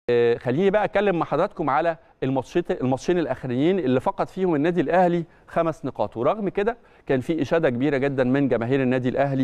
آه، خليني بقى اتكلم مع حضراتكم على الماتشين الماتشين الاخرين اللي فقد فيهم النادي الاهلي خمس نقاط ورغم كده كان في اشاده كبيره جدا من جماهير النادي الاهلي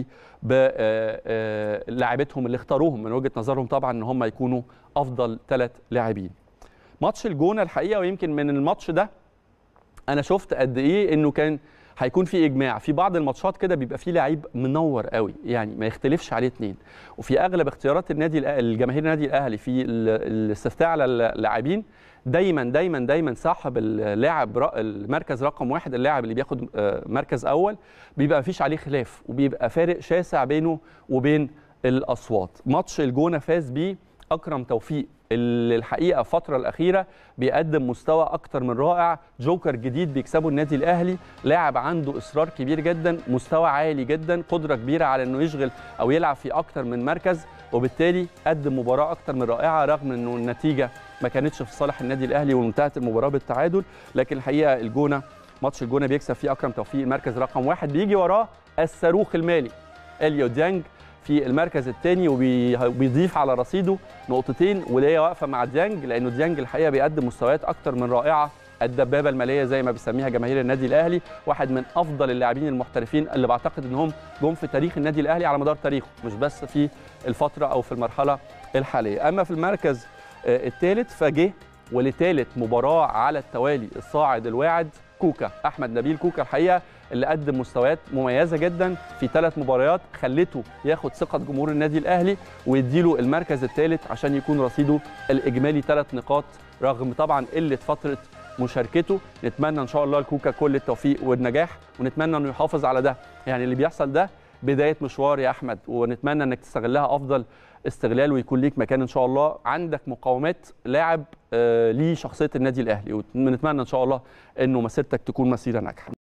بلاعبتهم اللي اختاروهم من وجهه نظرهم طبعا ان هم يكونوا افضل ثلاث لاعبين ماتش الجونه الحقيقه ويمكن من الماتش ده انا شفت قد ايه انه كان هيكون في اجماع في بعض الماتشات كده بيبقى فيه لعيب منور قوي يعني ما يختلفش عليه اثنين وفي اغلب اختيارات النادي الأ- الجماهير النادي الاهلي في ال- الاستفتاء على اللاعبين دايما دايما دايما صاحب اللاعب ر- المركز رقم واحد اللاعب اللي بياخد آه، مركز اول بيبقى مفيش عليه خلاف وبيبقى فارق شاسع بينه وبين الاصوات ماتش الجونه فاز بيه اكرم توفيق اللي الحقيقه الفتره الاخيره بيقدم مستوى اكتر من رائع جوكر جديد بيكسبه النادي الاهلي لاعب عنده اصرار كبير جدا مستوى عالي جدا قدره كبيره على انه يشغل او يلعب في اكتر من مركز وبالتالي قدم مباراه اكتر من رائعه رغم انه النتيجه ما كانتش في صالح النادي الاهلي وانتهت المباراه بالتعادل لكن الحقيقه الجونه ماتش الجونه بيكسب فيه اكرم توفيق المركز رقم واحد بيجي وراه الصاروخ المالي اليو ديانج في المركز الثاني وبيضيف على رصيده نقطتين وهي واقفه مع ديانج لانه ديانج الحقيقه بيقدم مستويات اكتر من رائعه الدبابه الماليه زي ما بيسميها جماهير النادي الاهلي واحد من افضل اللاعبين المحترفين اللي بعتقد انهم جم في تاريخ النادي الاهلي على مدار تاريخه مش بس في الفتره او في المرحله الحاليه اما في المركز الثالث فجه ولثالث مباراه على التوالي الصاعد الواعد كوكا احمد نبيل كوكا الحقيقه اللي قدم مستويات مميزه جدا في ثلاث مباريات خلته ياخد ثقه جمهور النادي الاهلي ويديله المركز الثالث عشان يكون رصيده الاجمالي ثلاث نقاط رغم طبعا قله فتره مشاركته نتمنى ان شاء الله لكوكا كل التوفيق والنجاح ونتمنى انه يحافظ على ده يعني اللي بيحصل ده بدايه مشوار يا احمد ونتمنى انك تستغلها افضل استغلال ويكون ليك مكان ان شاء الله عندك مقاومات لاعب آه ليه شخصيه النادي الاهلي ونتمنى ان شاء الله انه مسيرتك تكون مسيره ناجحه